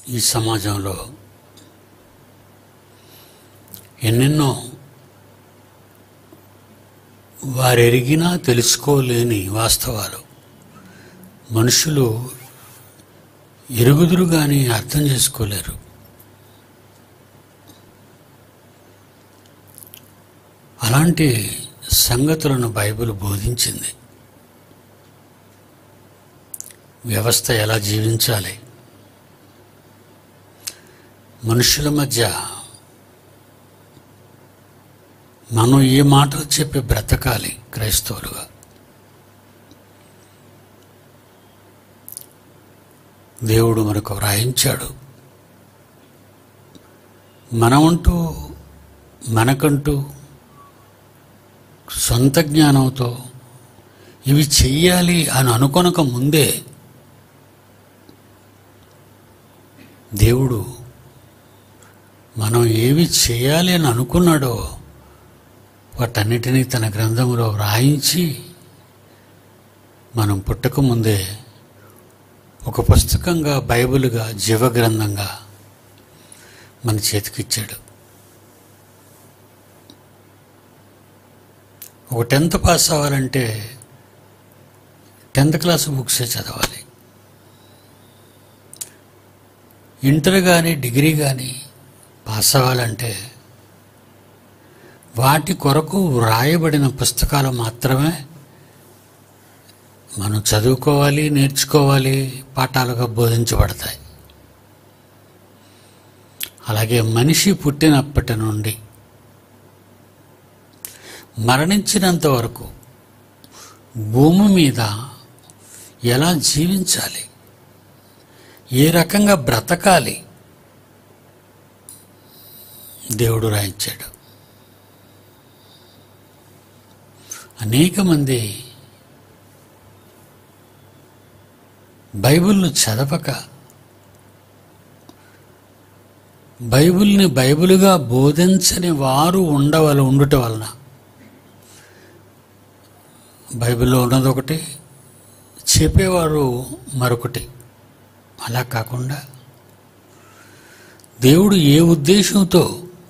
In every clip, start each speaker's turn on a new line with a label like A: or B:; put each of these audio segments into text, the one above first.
A: ఈ సమాజంలో ఎన్నెన్నో వారెరిగినా తెలుసుకోలేని వాస్తవాలు మనుషులు ఎరుగుదురు కానీ అర్థం చేసుకోలేరు అలాంటి సంగతులను బైబిల్ బోధించింది వ్యవస్థ ఎలా జీవించాలి మనుషుల మధ్య మనం ఏ మాటలు చెప్పి బ్రతకాలి క్రైస్తవులుగా దేవుడు మనకు వ్రాయించాడు మనమంటూ మనకంటూ సొంత జ్ఞానంతో ఇవి చెయ్యాలి అని అనుకొనక ముందే దేవుడు మనం ఏవి చేయాలి అని అనుకున్నాడో వాటన్నిటినీ తన గ్రంథంలో వ్రాయించి మనం పుట్టక ముందే ఒక పుస్తకంగా బైబిల్గా జీవగ్రంథంగా మన చేతికిచ్చాడు ఒక టెన్త్ పాస్ అవ్వాలంటే టెన్త్ క్లాస్ బుక్సే చదవాలి ఇంటర్ కానీ డిగ్రీ కానీ పాస్ అవ్వాలంటే వాటి కొరకు వ్రాయబడిన పుస్తకాలు మాత్రమే మనం చదువుకోవాలి నేర్చుకోవాలి పాఠాలుగా బోధించబడతాయి అలాగే మనిషి పుట్టినప్పటి నుండి మరణించినంత వరకు భూమి మీద ఎలా జీవించాలి ఏ రకంగా బ్రతకాలి దేవుడు రాయించాడు అనేక మంది బైబిల్ను చదవక బైబిల్ని బైబిలుగా బోధించని వారు ఉండవల ఉండుట వలన బైబిల్లో ఉన్నది ఒకటి చెప్పేవారు మరొకటి అలా కాకుండా దేవుడు ఏ ఉద్దేశంతో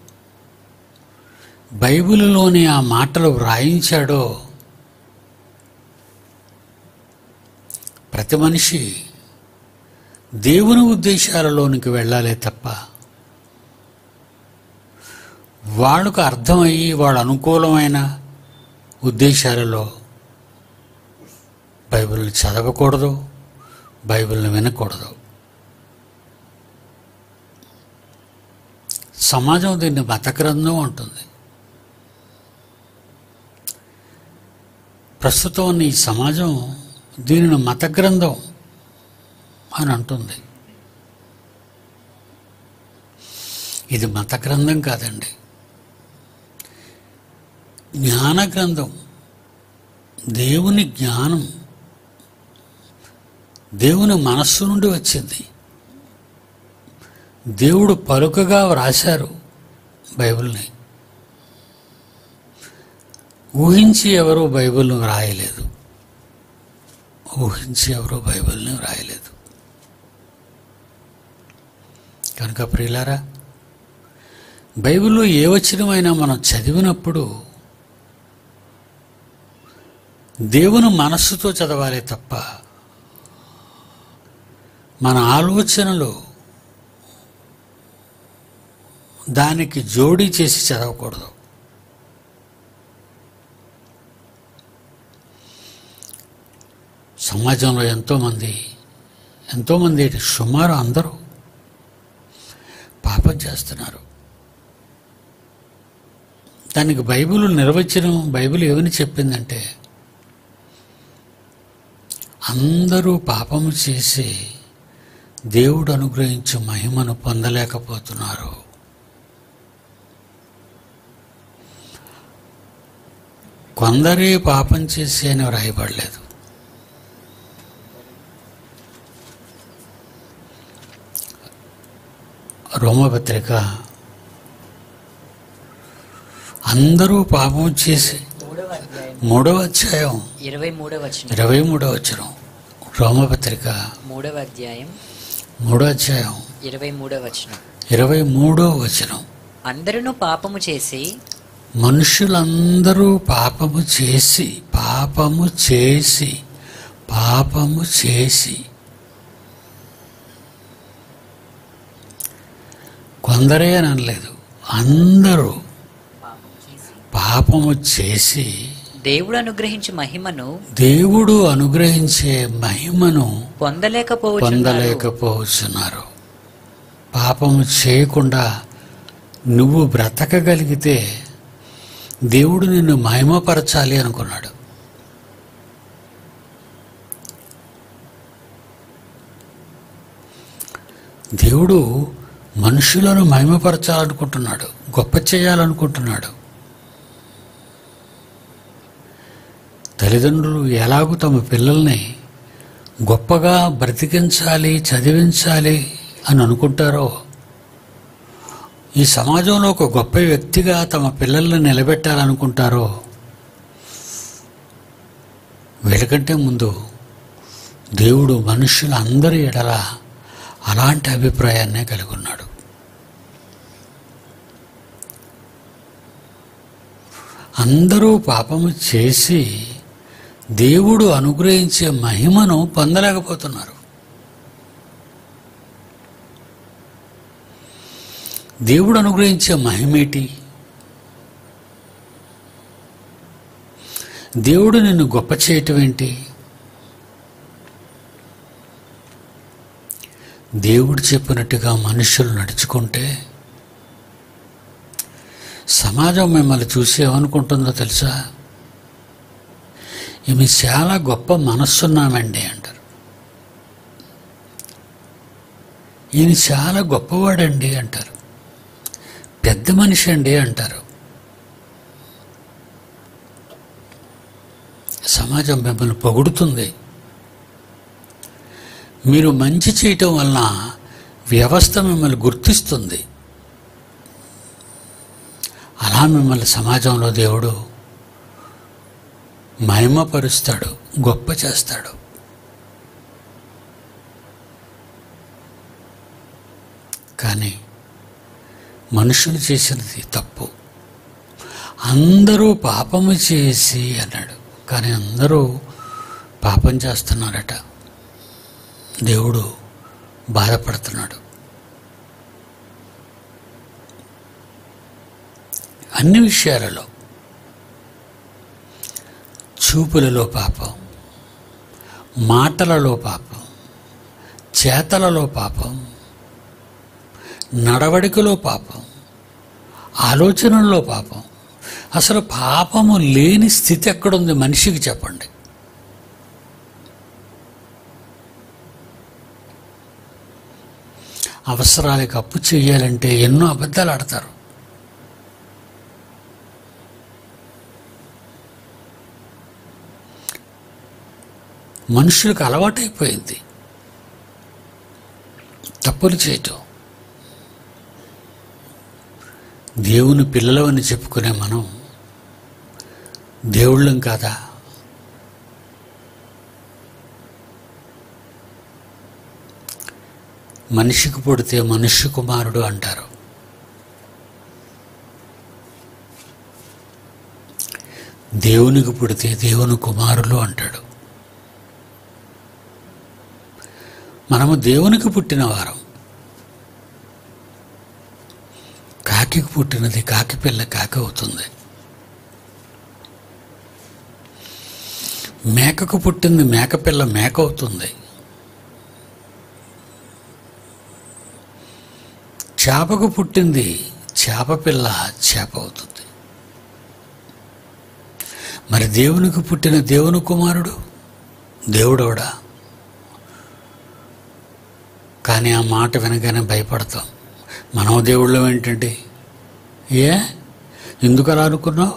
A: బైబిల్లోని ఆ మాటలు వ్రాయించాడో ప్రతి మనిషి దేవుని ఉద్దేశాలలోనికి వెళ్ళాలే తప్ప వాళ్ళకు అర్థమయ్యి వాళ్ళ అనుకూలమైన ఉద్దేశాలలో బైబిల్ని చదవకూడదు బైబిల్ని వినకూడదు సమాజం దీన్ని మత గ్రంథం అంటుంది ప్రస్తుతం ఉన్న ఈ సమాజం దీనిని మత గ్రంథం అని అంటుంది ఇది మత గ్రంథం కాదండి జ్ఞాన గ్రంథం దేవుని జ్ఞానం దేవుని మనస్సు నుండి వచ్చింది దేవుడు పలుకగా వ్రాశారు బైబిల్ని ఊహించి ఎవరూ బైబిల్ను వ్రాయలేదు ఊహించి ఎవరూ బైబిల్ని వ్రాయలేదు కనుక ప్రియులారా బైబిల్లో ఏ వచనమైనా మనం చదివినప్పుడు దేవుని మనస్సుతో చదవాలి తప్ప మన ఆలోచనలు దానికి జోడీ చేసి చదవకూడదు సమాజంలో ఎంతోమంది ఎంతోమంది ఏంటి, సుమారు అందరూ పాపం చేస్తున్నారు దానికి బైబిల్ నిర్వచనం బైబిల్ ఏమని చెప్పిందంటే అందరూ పాపము చేసి దేవుడు అనుగ్రహించు మహిమను పొందలేకపోతున్నారు కొందరే పాపం చేసి అని వ్రాయబడలేదు రోమపత్రిక అందరూ పాపం చేసి
B: మూడవ అధ్యాయం
A: మూడవ అధ్యాయం
B: ఇరవై మూడవ వచనం
A: ఇరవై మూడవ వచనం రోమపత్రిక
B: మూడవ అధ్యాయం
A: మూడో అధ్యాయం
B: ఇరవై మూడవ వచనం
A: ఇరవై మూడో వచనం
B: అందరూ పాపము చేసి
A: మనుషులందరూ పాపము చేసి పాపము చేసి పాపము చేసి కొందరే అని అనలేదు అందరూ పాపము చేసి
B: దేవుడు అనుగ్రహించి మహిమను
A: దేవుడు అనుగ్రహించే మహిమను
B: పొందలేకపోవచ్చు
A: పొందలేకపోతున్నారు పాపము చేయకుండా నువ్వు బ్రతకగలిగితే దేవుడు నిన్ను మహిమపరచాలి అనుకున్నాడు దేవుడు మనుషులను మహిమపరచాలనుకుంటున్నాడు గొప్ప చేయాలనుకుంటున్నాడు తల్లిదండ్రులు ఎలాగూ తమ పిల్లల్ని గొప్పగా బ్రతికించాలి చదివించాలి అని అనుకుంటారో ఈ సమాజంలో ఒక గొప్ప వ్యక్తిగా తమ పిల్లల్ని నిలబెట్టాలనుకుంటారో వీళ్ళకంటే ముందు దేవుడు మనుషులందరి ఎడల అలాంటి అభిప్రాయాన్నే కలిగి ఉన్నాడు అందరూ పాపము చేసి దేవుడు అనుగ్రహించే మహిమను పొందలేకపోతున్నారు దేవుడు అనుగ్రహించే మహిమేటి దేవుడు నిన్ను గొప్ప చేయటం ఏంటి దేవుడు చెప్పినట్టుగా మనుషులు నడుచుకుంటే సమాజం మిమ్మల్ని చూసి ఏమనుకుంటుందో తెలుసా ఈమె చాలా గొప్ప మనస్సున్నామండి అంటారు ఈయన చాలా గొప్పవాడండి అంటారు పెద్ద మనిషి అండి అంటారు సమాజం మిమ్మల్ని పొగుడుతుంది మీరు మంచి చేయటం వలన వ్యవస్థ మిమ్మల్ని గుర్తిస్తుంది అలా మిమ్మల్ని సమాజంలో దేవుడు మహిమపరుస్తాడు గొప్ప చేస్తాడు కానీ మనుషులు చేసినది తప్పు అందరూ పాపము చేసి అన్నాడు కానీ అందరూ పాపం చేస్తున్నారట దేవుడు బాధపడుతున్నాడు అన్ని విషయాలలో చూపులలో పాపం మాటలలో పాపం చేతలలో పాపం నడవడికలో పాపం ఆలోచనల్లో పాపం అసలు పాపము లేని స్థితి ఎక్కడుంది మనిషికి చెప్పండి అవసరాలకు అప్పు చేయాలంటే ఎన్నో అబద్ధాలు ఆడతారు మనుషులకు అలవాటైపోయింది తప్పులు చేయటం దేవుని పిల్లలవని చెప్పుకునే మనం దేవుళ్ళం కాదా మనిషికి పుడితే మనుష్య కుమారుడు అంటారు దేవునికి పుడితే దేవుని కుమారులు అంటాడు మనము దేవునికి పుట్టిన వారం కాకికి పుట్టినది కాకి పిల్ల కాకి అవుతుంది మేకకు పుట్టింది మేకపిల్ల మేక అవుతుంది చేపకు పుట్టింది చేప పిల్ల చేప అవుతుంది మరి దేవునికి పుట్టిన దేవుని కుమారుడు దేవుడోడా కానీ ఆ మాట వినగానే భయపడతాం మనం దేవుళ్ళం ఏంటండి ఏ ఎందుకు అలా అనుకున్నావు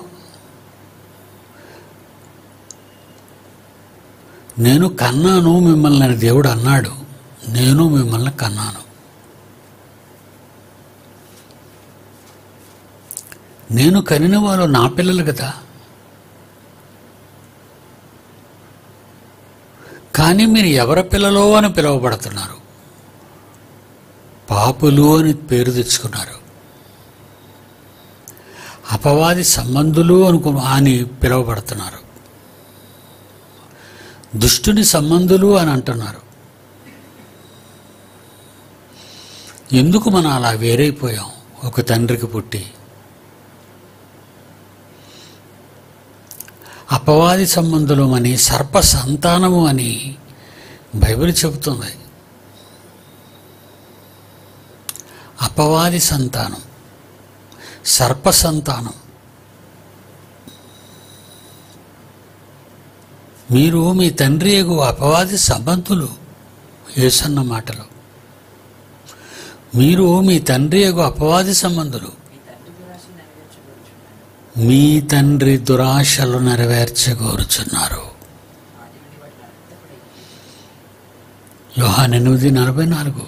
A: నేను కన్నాను మిమ్మల్ని అని దేవుడు అన్నాడు నేను మిమ్మల్ని కన్నాను నేను కనిన వాళ్ళు నా పిల్లలు కదా కానీ మీరు ఎవరి పిల్లలో అని పిలువబడుతున్నారు పాపులు అని పేరు తెచ్చుకున్నారు అపవాది సంబంధులు అనుకు అని పిలువబడుతున్నారు దుష్టుని సంబంధులు అని అంటున్నారు ఎందుకు మనం అలా వేరైపోయాం ఒక తండ్రికి పుట్టి అపవాది సంబంధులు అని సర్ప సంతానము అని బైబిల్ చెబుతుంది అపవాది సంతానం సర్ప సంతానం మీరు మీ తండ్రి ఎగు అపవాది సంబంధులు ఏసన్న మాటలు మీరు మీ తండ్రి ఎగు అపవాది సంబంధులు మీ తండ్రి దురాశలు నెరవేర్చగోరుచున్నారు యోహాన్ ఎనిమిది నలభై నాలుగు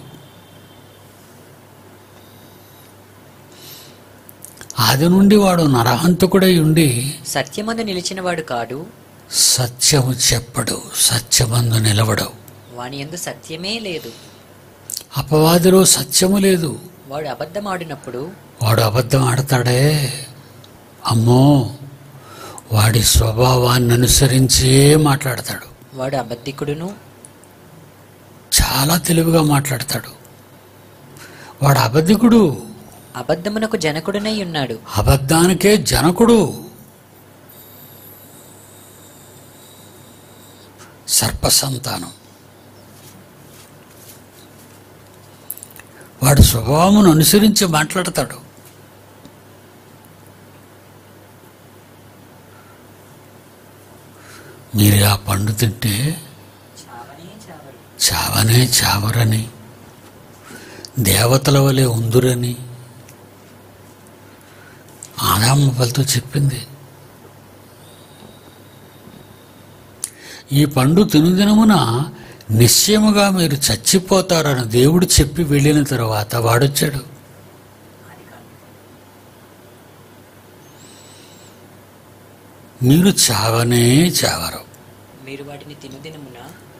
A: ఆది నుండి వాడు నరహంతకుడై ఉండి
B: సత్యమందు నిలిచినవాడు కాడు
A: సత్యము చెప్పడు సత్యమందు నిలవడు
B: వాని యందు సత్యమే లేదు
A: అపవాదిలో సత్యము లేదు
B: వాడు అబద్ధమాడినప్పుడు
A: వాడు అబద్ధం ఆడతాడే అమ్మో వాడి స్వభావాన్ని అనుసరించే మాట్లాడతాడు
B: వాడు అబద్ధికుడును
A: చాలా తెలివిగా మాట్లాడతాడు వాడు అబద్ధికుడు
B: అబద్ధమునకు జనకుడునై ఉన్నాడు
A: అబద్ధానికే జనకుడు సర్ప సంతానం వాడు స్వభావమును అనుసరించి మాట్లాడతాడు మీరు ఆ పండు తింటే చావనే చావరని దేవతల వలె ఉందురని ఆదాము వాళ్ళతో చెప్పింది ఈ పండు తినుదినమున నిశ్చయముగా మీరు చచ్చిపోతారని దేవుడు చెప్పి వెళ్ళిన తర్వాత వాడొచ్చాడు మీరు చావనే చావరు
B: మీరు వాటిని తినుదినమున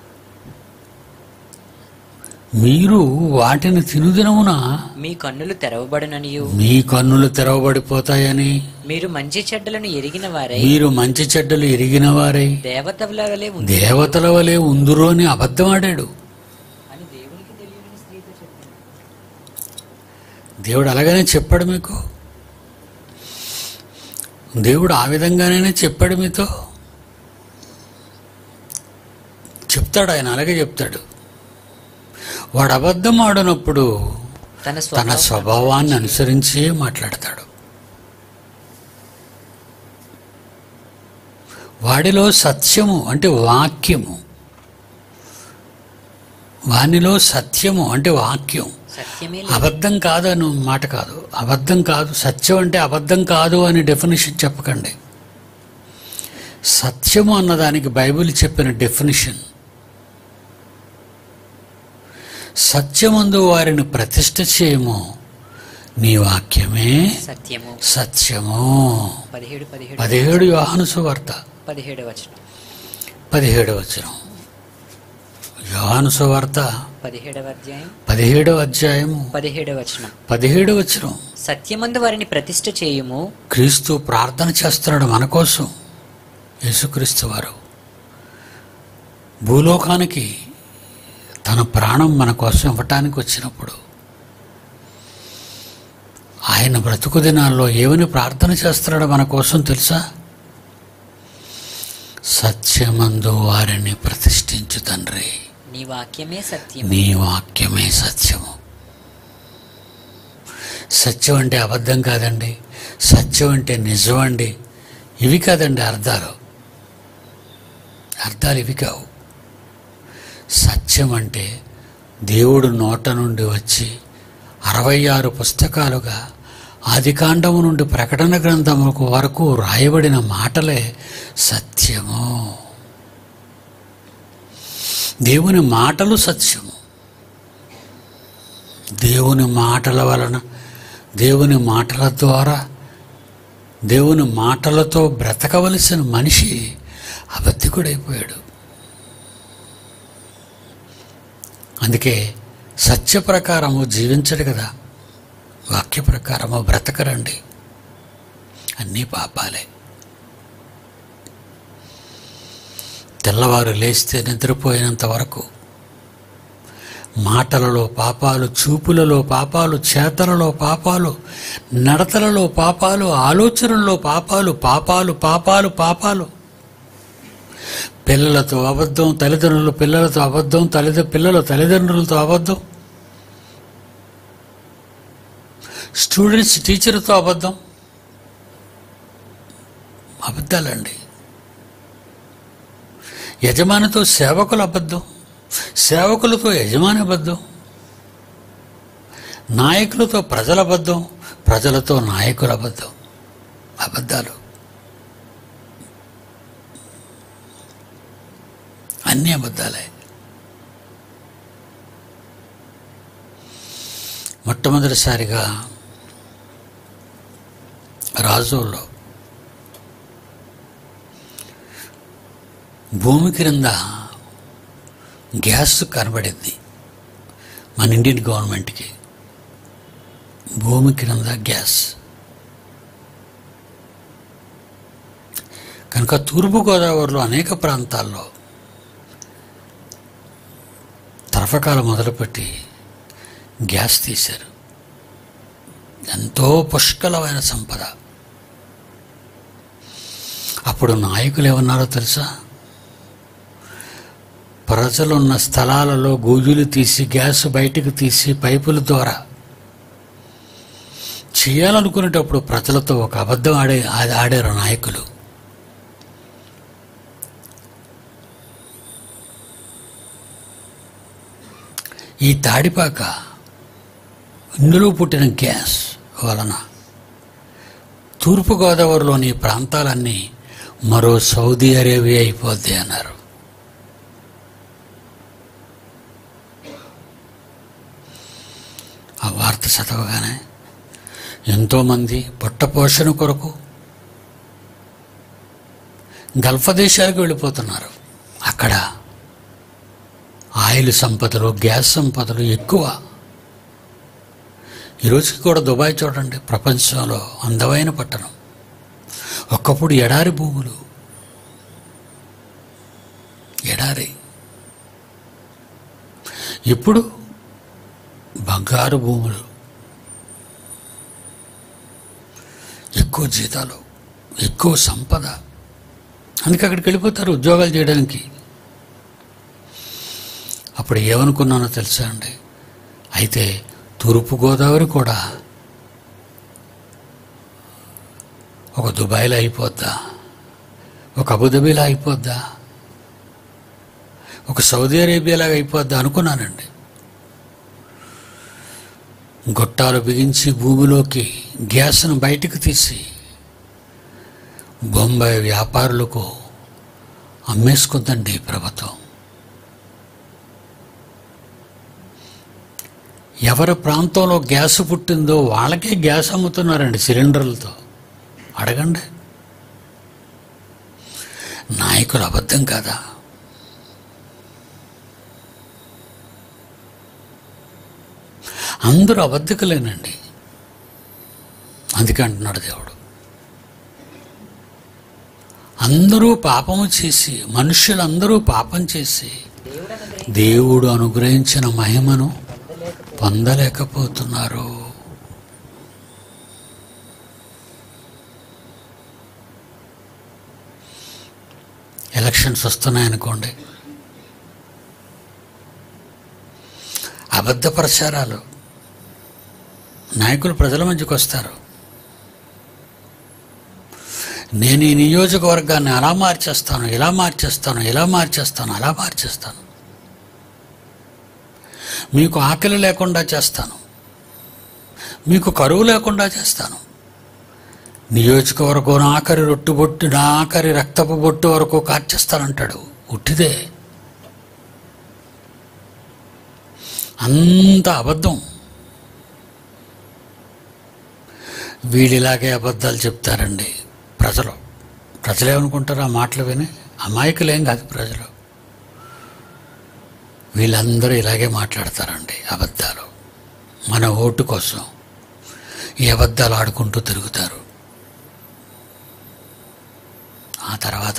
A: మీరు వాటిని తినుదినమున
B: మీ కన్నులు తెరవబడుననియు
A: మీ కన్నులు తెరవబడిపోతాయని
B: మీరు మంచి చెడ్డలను ఎరిగిన వారై
A: మీరు మంచి చెడ్డలు ఎరిగిన వారై
B: దేవతల వలె ఉంది
A: దేవతల వలె ఉందురు అని అబద్ధమాడాడు
B: అని దేవునికి తెలియని స్త్రీతో చెప్పాను
A: దేవుడు అలాగనే చెప్పాడు మీకు దేవుడు ఆ విధంగానే చెప్పాడు మీతో చెప్తాడు ఆయన అలాగే చెప్తాడు వాడు అబద్ధం ఆడినప్పుడు
B: తన
A: తన
B: స్వభావం
A: స్వభావాన్ని అనుసరించే మాట్లాడతాడు వాడిలో సత్యము అంటే వాక్యము వానిలో సత్యము అంటే వాక్యం
B: సత్యమే లేదు
A: అబద్ధం కాదు అని మాట కాదు అబద్ధం కాదు సత్యం అంటే అబద్ధం కాదు అని డెఫినేషన్ చెప్పకండి సత్యము అన్నదానికి బైబిల్ చెప్పిన డెఫినేషన్ సత్యమందు వారిని ప్రతిష్ఠ చేయము నీ వాక్యమే
B: సత్యము
A: సత్యము
B: పదిహేడు పదిహేడు
A: పదిహేడు యోహాను సువార్త
B: పదిహేడు వచనం
A: పదిహేడు వచనం యోహాను సువార్త
B: పదిహేడవ అధ్యాయం
A: పదిహేడవ అధ్యాయము
B: పదిహేడవ వచనం
A: పదిహేడు వచనం
B: సత్యమందు వారిని ప్రతిష్ఠ చేయుము
A: క్రీస్తు ప్రార్థన చేస్తున్నాడు మన కోసం యేసుక్రీస్తు వారు భూలోకానికి తన ప్రాణం మన కోసం ఇవ్వటానికి వచ్చినప్పుడు ఆయన బ్రతుకు దినాల్లో ఏమని ప్రార్థన చేస్తున్నాడు మన కోసం తెలుసా సత్యమందు వారిని ప్రతిష్ఠించు తండ్రి
B: నీ వాక్యమే సత్యం
A: నీ వాక్యమే సత్యము సత్యం అంటే అబద్ధం కాదండి సత్యం అంటే నిజం అండి ఇవి కాదండి అర్థాలు అర్థాలు ఇవి కావు సత్యం అంటే దేవుడు నోట నుండి వచ్చి అరవై ఆరు పుస్తకాలుగా ఆదికాండము నుండి ప్రకటన గ్రంథములకు వరకు రాయబడిన మాటలే సత్యము దేవుని మాటలు సత్యము దేవుని మాటల వలన దేవుని మాటల ద్వారా దేవుని మాటలతో బ్రతకవలసిన మనిషి అబద్ధికుడైపోయాడు అందుకే సత్య ప్రకారము జీవించడు కదా వాక్య ప్రకారము బ్రతకరండి అన్నీ పాపాలే తెల్లవారు లేస్తే నిద్రపోయినంత వరకు మాటలలో పాపాలు చూపులలో పాపాలు చేతలలో పాపాలు నడతలలో పాపాలు ఆలోచనల్లో పాపాలు పాపాలు పాపాలు పాపాలు పిల్లలతో అబద్ధం తల్లిదండ్రులు పిల్లలతో అబద్ధం తల్లిద పిల్లలు తల్లిదండ్రులతో అబద్ధం స్టూడెంట్స్ టీచర్తో అబద్ధం అబద్ధాలండి యజమానితో సేవకులు అబద్ధం సేవకులతో యజమాని అబద్ధం నాయకులతో ప్రజల అబద్ధం ప్రజలతో నాయకుల అబద్ధం అబద్ధాలు అన్నీ అబద్ధాలే మొట్టమొదటిసారిగా రాజుల్లో భూమి క్రింద గ్యాస్ కనబడింది మన ఇండియన్ గవర్నమెంట్కి భూమి క్రింద గ్యాస్ కనుక తూర్పుగోదావరిలో అనేక ప్రాంతాల్లో తరఫకాలు మొదలుపెట్టి గ్యాస్ తీశారు ఎంతో పుష్కలమైన సంపద అప్పుడు నాయకులు ఏమన్నారో తెలుసా ప్రజలున్న స్థలాలలో గూజులు తీసి గ్యాస్ బయటకు తీసి పైపుల ద్వారా చేయాలనుకునేటప్పుడు ప్రజలతో ఒక అబద్ధం ఆడే ఆ- ఆడారు నాయకులు ఈ తాడిపాక ఇందులో పుట్టిన గ్యాస్ వలన తూర్పుగోదావరిలోని ఈ ప్రాంతాలన్నీ మరో సౌదీ అరేబియా అయిపోద్ది అన్నారు ఆ వార్త చదవగానే ఎంతోమంది పొట్ట పోషణ కొరకు గల్ఫ్ దేశాలకు వెళ్ళిపోతున్నారు అక్కడ ఆయిల్ సంపదలు గ్యాస్ సంపదలు ఎక్కువ ఈరోజుకి కూడా దుబాయ్ చూడండి ప్రపంచంలో అందమైన పట్టణం ఒకప్పుడు ఎడారి భూములు ఎడారి ఇప్పుడు బంగారు భూములు ఎక్కువ జీతాలు ఎక్కువ సంపద అందుకే అక్కడికి వెళ్ళిపోతారు ఉద్యోగాలు చేయడానికి అప్పుడు ఏమనుకున్నానో తెలుసా అండి అయితే తూర్పుగోదావరి కూడా ఒక దుబాయ్లో అయిపోద్దా ఒక అబుదాబీలో అయిపోద్దా ఒక సౌదీ అరేబియాలాగా అయిపోద్దా అనుకున్నానండి గొట్టాలు బిగించి భూమిలోకి గ్యాస్ను బయటకు తీసి బొంబాయి వ్యాపారులకు అమ్మేసుకుందండి ఈ ప్రభుత్వం ఎవరి ప్రాంతంలో గ్యాస్ పుట్టిందో వాళ్ళకే గ్యాస్ అమ్ముతున్నారండి సిలిండర్లతో అడగండి నాయకులు అబద్ధం కాదా అందరూ అబద్ధకులేనండి అందుకే అంటున్నాడు దేవుడు అందరూ పాపము చేసి మనుష్యులందరూ పాపం చేసి
B: దేవుడు అనుగ్రహించి
A: దేవుడు అనుగ్రహించిన మహిమను పొందలేకపోతున్నారు ఎలక్షన్స్ వస్తున్నాయనుకోండి అబద్ధ ప్రచారాలు నాయకులు ప్రజల మధ్యకు వస్తారు నేను ఈ నియోజకవర్గాన్ని అలా మార్చేస్తాను ఇలా మార్చేస్తాను ఇలా మార్చేస్తాను అలా మార్చేస్తాను మీకు ఆకలి లేకుండా చేస్తాను మీకు కరువు లేకుండా చేస్తాను నియోజకవర్గం నా ఆఖరి రొట్టు బొట్టు నా ఆఖరి రక్తపు బొట్టు వరకు కార్చేస్తానంటాడు ఉట్టిదే అంత అబద్ధం వీడిలాగే అబద్ధాలు చెప్తారండి ప్రజలు ప్రజలు ఏమనుకుంటారు ఆ మాటలు విని అమాయకులేం కాదు ప్రజలు వీళ్ళందరూ ఇలాగే మాట్లాడతారండి అబద్ధాలు మన ఓటు కోసం ఈ అబద్ధాలు ఆడుకుంటూ తిరుగుతారు ఆ తర్వాత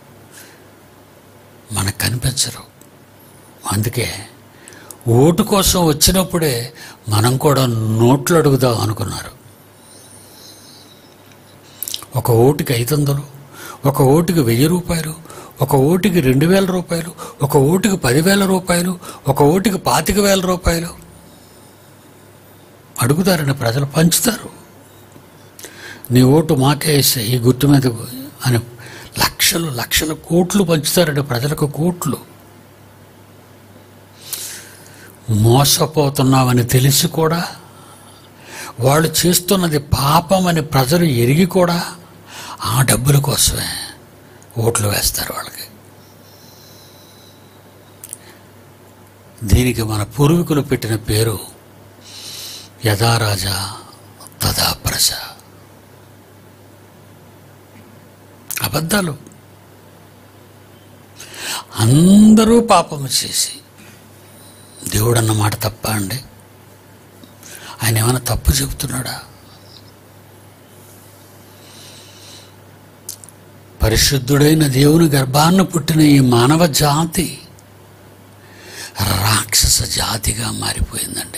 A: మనకు కనిపించరు అందుకే ఓటు కోసం వచ్చినప్పుడే మనం కూడా నోట్లు అడుగుదాం అనుకున్నారు ఒక ఓటుకి ఐదు వందలు ఒక ఓటుకి వెయ్యి రూపాయలు ఒక ఓటుకి రెండు వేల రూపాయలు ఒక ఓటుకి పదివేల రూపాయలు ఒక ఓటుకి పాతిక వేల రూపాయలు అడుగుతారని ప్రజలు పంచుతారు నీ ఓటు మాకే వేసే ఈ గుర్తు మీద అని లక్షలు లక్షల కోట్లు పంచుతారండి ప్రజలకు కోట్లు మోసపోతున్నామని తెలిసి కూడా వాళ్ళు చేస్తున్నది పాపమని ప్రజలు ఎరిగి కూడా ఆ డబ్బుల కోసమే ఓట్లు వేస్తారు వాళ్ళకి దీనికి మన పూర్వీకులు పెట్టిన పేరు యథారాజా తదా ప్రజ అబద్ధాలు అందరూ పాపము చేసి దేవుడు అన్న మాట తప్ప అండి ఆయన ఏమైనా తప్పు చెబుతున్నాడా పరిశుద్ధుడైన దేవుని గర్భాన్న పుట్టిన ఈ మానవ జాతి రాక్షస జాతిగా మారిపోయిందండి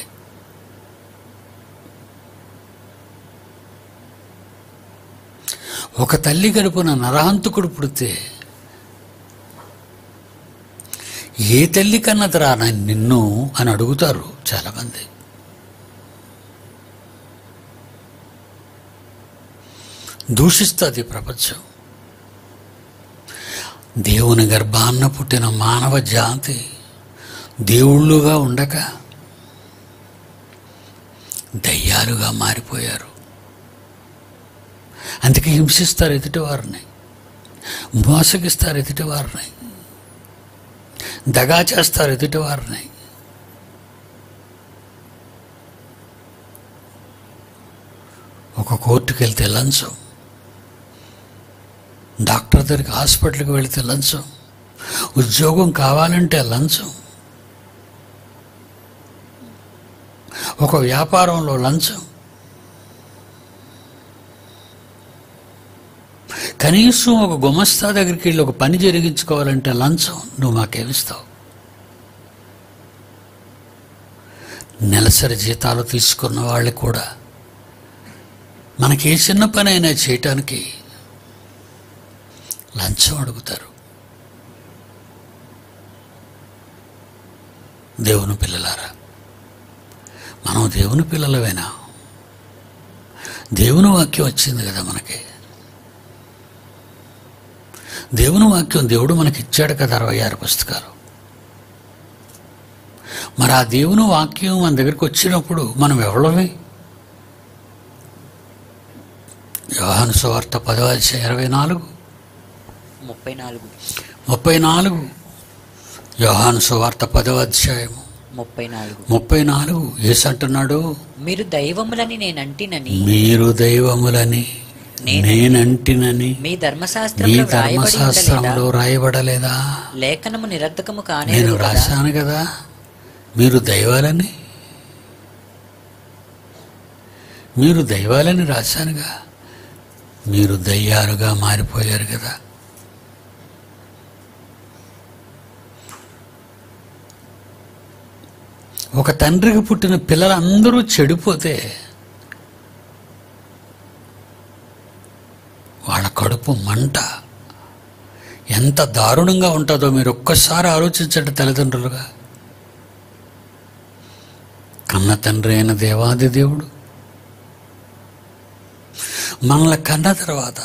A: ఒక తల్లి గడుపున నరహంతకుడు పుడితే ఏ తల్లి కన్నదిరా నా నిన్ను అని అడుగుతారు చాలామంది దూషిస్తుంది ప్రపంచం దేవుని గర్భాన్న పుట్టిన మానవ జాతి దేవుళ్ళుగా ఉండక దయ్యాలుగా మారిపోయారు అందుకే హింసిస్తారు ఎదుటివారిని మోసగిస్తారు ఎదుటివారిని దగా చేస్తారు ఎదుటివారిని ఒక కోర్టుకు వెళ్తే లంచం డాక్టర్ దగ్గరికి హాస్పిటల్కి వెళితే లంచం ఉద్యోగం కావాలంటే లంచం ఒక వ్యాపారంలో లంచం కనీసం ఒక గుమస్తా దగ్గరికి వెళ్ళి ఒక పని జరిగించుకోవాలంటే లంచం నువ్వు మాకేమిస్తావు నెలసరి జీతాలు తీసుకున్న వాళ్ళు కూడా మనకి ఏ చిన్న పని అయినా చేయటానికి లంచం అడుగుతారు దేవుని పిల్లలారా మనం దేవుని పిల్లలవేనా దేవుని వాక్యం వచ్చింది కదా మనకి దేవుని వాక్యం దేవుడు మనకి ఇచ్చాడు కదా అరవై ఆరు పుస్తకాలు మరి ఆ దేవుని వాక్యం మన దగ్గరికి వచ్చినప్పుడు మనం ఎవరమే యోహాను సువార్త పదవ అధ్యాయం ఇరవై నాలుగు
B: ముప్పై నాలుగు
A: ముప్పై నాలుగు యోహాను సువార్త పదవ అధ్యాయము
B: ముప్పై నాలుగు
A: ముప్పై నాలుగు ఏసు అంటున్నాడు
B: మీరు దైవములని నేనంటినని
A: మీరు దైవములని
B: నేను-
A: నేనంటినని
B: మీ
A: మీ
B: ధర్మశాస్త్రంలో వ్రాయబడి
A: ధర్మశాస్త్రంలో
B: ఉండలేదా?
A: రాయబడలేదా
B: లేఖనము నిరర్ధకము
A: నేను
B: కానేరదు కదా
A: రాశాను కదా మీరు దైవాలని మీరు దైవాలని రాశానుగా మీరు దయ్యాలుగా మారిపోయారు కదా ఒక తండ్రికి పుట్టిన పిల్లలందరూ చెడిపోతే వాళ్ళ కడుపు మంట ఎంత దారుణంగా ఉంటుందో మీరు ఒక్కసారి ఆలోచించండి తల్లిదండ్రులుగా కన్న తండ్రి అయిన దేవాది దేవుడు మనల్ని కన్న తర్వాత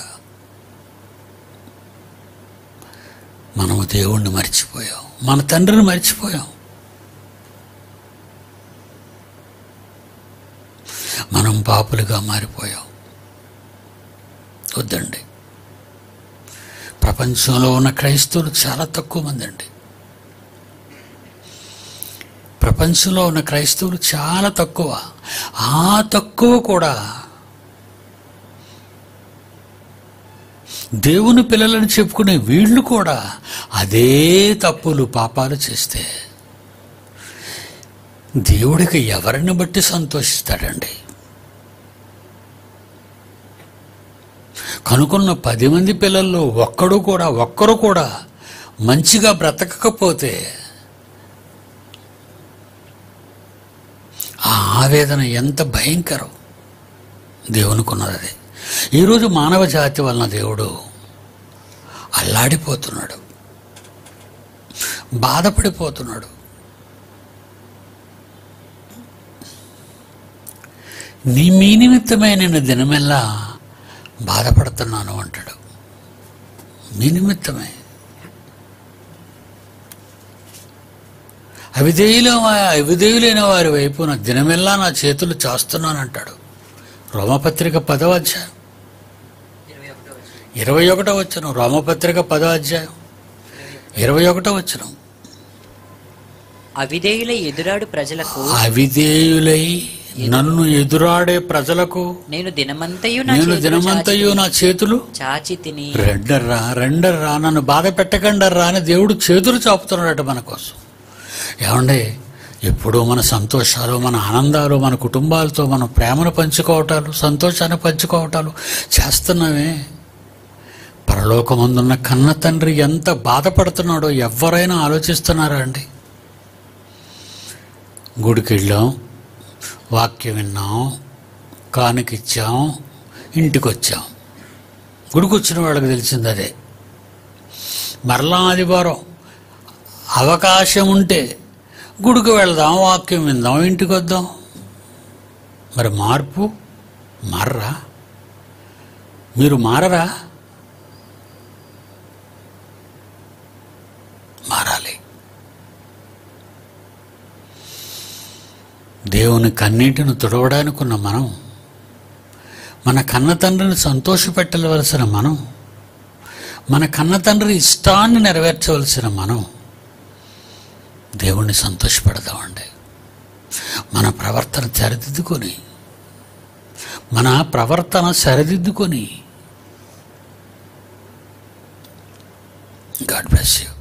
A: మనము దేవుణ్ణి మర్చిపోయాం మన తండ్రిని మర్చిపోయాం మనం పాపులుగా మారిపోయాం వద్దండి ప్రపంచంలో ఉన్న క్రైస్తవులు చాలా తక్కువ మంది అండి ప్రపంచంలో ఉన్న క్రైస్తవులు చాలా తక్కువ ఆ తక్కువ కూడా దేవుని పిల్లలని చెప్పుకునే వీళ్ళు కూడా అదే తప్పులు పాపాలు చేస్తే దేవుడికి ఎవరిని బట్టి సంతోషిస్తాడండి కనుకున్న పది మంది పిల్లల్లో ఒక్కడు కూడా ఒక్కరు కూడా మంచిగా బ్రతకకపోతే ఆ ఆవేదన ఎంత భయంకరం దేవునికున్నది అది ఈరోజు మానవ జాతి వలన దేవుడు అల్లాడిపోతున్నాడు బాధపడిపోతున్నాడు నీ మీ నిమిత్తమే నేను దినమెల్లా బాధపడుతున్నాను అంటాడు మీ నిమిత్తమే అవిధేయుల అవిధేయులైన వారి వైపు నా దినమెల్లా నా చేతులు చాస్తున్నానంటాడు రోమపత్రిక పదవ అధ్యాయం ఇరవై ఒకటో వచ్చను రోమపత్రిక పదో అధ్యాయం ఇరవై ఒకటో వచ్చను
B: అవిధేయుల ఎదురాడు ప్రజలకు
A: అవిధేయులై నన్ను ఎదురాడే ప్రజలకు
B: నేను దినమంతయు నా
A: నేను
B: చేతులు
A: దినమంతయు నా చేతులు
B: చాచి తిని
A: రెండర్రా రెండర్రా నన్ను బాధ పెట్టకండర్రా అని దేవుడు చేతులు చాపుతున్నాడట మన కోసం ఏమండి ఎప్పుడూ మన సంతోషాలు మన ఆనందాలు మన కుటుంబాలతో మన ప్రేమను పంచుకోవటాలు సంతోషాన్ని పంచుకోవటాలు చేస్తున్నామే పరలోకమందున్న కన్న తండ్రి ఎంత బాధపడుతున్నాడో ఎవరైనా ఆలోచిస్తున్నారా అండి గుడికి వెళ్ళాం వాక్యం విన్నాం కానుకిచ్చాం ఇంటికి వచ్చాం గుడికి వచ్చిన వాళ్ళకి తెలిసింది అదే మరలా ఆదివారం అవకాశం ఉంటే గుడికి వెళదాం వాక్యం విందాం ఇంటికి వద్దాం మరి మార్పు మారరా మీరు మారరా మారాలి దేవుని కన్నీటిని తుడవడానికి ఉన్న మనం మన కన్న తండ్రిని సంతోషపెట్టవలసిన మనం మన కన్న తండ్రి ఇష్టాన్ని నెరవేర్చవలసిన మనం దేవుణ్ణి సంతోషపెడదామండి మన ప్రవర్తన సరిదిద్దుకొని మన ప్రవర్తన సరిదిద్దుకొని గాడ్ బ్లెస్ యూ